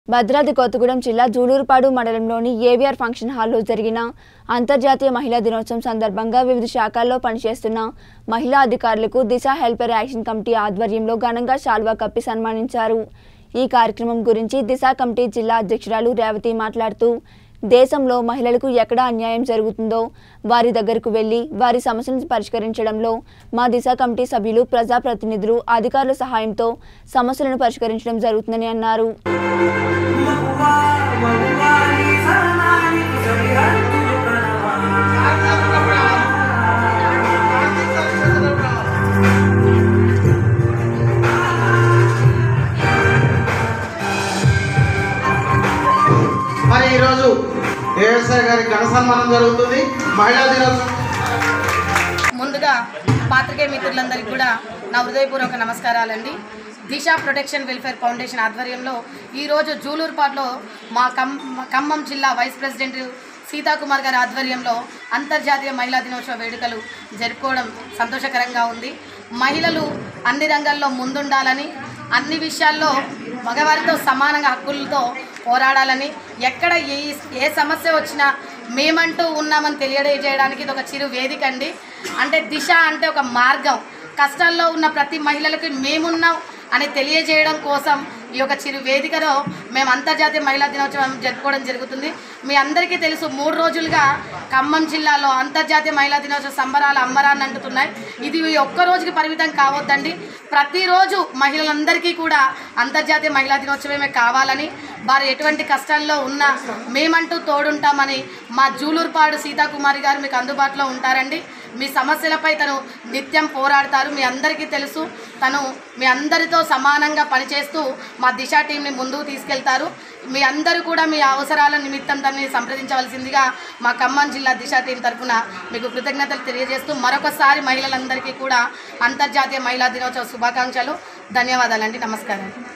భద్రాద్రి కొత్తగూడెం జిల్లా జూలూరుపాడు మండలంలోని AVR function హాల్లో జరిగిన అంతర్జాతీయ మహిళా దినోత్సవం సందర్భంగా వివిధ శాఖల్లో పనిచేస్తున్న మహిళా అధికారులకు దిశ హెల్పర్ యాక్షన్ కమిటీ ఆధ్వర్యంలో ఘనంగా శాల్వా కప్పి సన్మానించారు ఈ కార్యక్రమం గురించి దిశ కమిటీ జిల్లా అధ్యక్షురాలు రేవతి మాట్లాడుతూ దేశంలో మహిళలకు ఎక్కడ అన్యాయం జరుగుతుందో వారి దగ్గరకు వెళ్లి వారి సమస్యలను పరిష్కరించడంలో మా దిశ కమిటీ సభ్యులు ప్రజాప్రతినిధులు అధికారుల సహాయంతో సమస్యలను పరిష్కరించడం జరుగుతుందని అన్నారు మగువా మగువా నీ సహనానికి సరిహద్దులు కనవా మరి ఈరోజు ఏఎస్ఐ గారి ఘన సన్మానం జరుగుతుంది మహిళా దినోత్సవం ముందుగా పాత్రికేయ మిత్రులందరికీ కూడా నా హృదయపూర్వక నమస్కారాలండి దిశ ప్రొటెక్షన్ వెల్ఫేర్ ఫౌండేషన్ ఆధ్వర్యంలో ఈరోజు జూలూరుపాట్లో మా కం ఖమ్మం జిల్లా వైస్ ప్రెసిడెంట్ సీతాకుమార్ గారి ఆధ్వర్యంలో అంతర్జాతీయ మహిళా దినోత్సవ వేడుకలు జరుపుకోవడం సంతోషకరంగా ఉంది మహిళలు అన్ని రంగాల్లో ముందుండాలని అన్ని విషయాల్లో మగవారితో సమానంగా హక్కులతో పోరాడాలని ఎక్కడ ఏ ఏ సమస్య వచ్చినా మేమంటూ ఉన్నామని తెలియజేయడానికి ఇది ఒక చిరు వేదిక అండి అంటే దిశ అంటే ఒక మార్గం కష్టాల్లో ఉన్న ప్రతి మహిళలకి మేమున్నాం అని తెలియజేయడం కోసం ఈ యొక్క చిరు వేదికలో మేము అంతర్జాతీయ మహిళా దినోత్సవం జరుపుకోవడం జరుగుతుంది మీ అందరికీ తెలుసు మూడు రోజులుగా ఖమ్మం జిల్లాలో అంతర్జాతీయ మహిళా దినోత్సవ సంబరాలు అంబరాన్ని అంటున్నాయి ఇది ఈ ఒక్క రోజుకి పరిమితం కావద్దండి ప్రతిరోజు మహిళలందరికీ కూడా అంతర్జాతీయ మహిళా దినోత్సవమే కావాలని వారు ఎటువంటి కష్టాల్లో ఉన్నా మేమంటూ తోడుంటామని మా జూలూరుపాడు సీతాకుమారి గారు మీకు అందుబాటులో ఉంటారండి మీ సమస్యలపై తను నిత్యం పోరాడతారు మీ అందరికీ తెలుసు తను మీ అందరితో సమానంగా పనిచేస్తూ మా దిశ టీంని ముందుకు తీసుకెళ్తారు మీ అందరూ కూడా మీ అవసరాల నిమిత్తం దాన్ని సంప్రదించవలసిందిగా మా ఖమ్మం జిల్లా దిశ టీం తరఫున మీకు కృతజ్ఞతలు తెలియజేస్తూ మరొకసారి మహిళలందరికీ కూడా అంతర్జాతీయ మహిళా దినోత్సవ శుభాకాంక్షలు ధన్యవాదాలండి నమస్కారం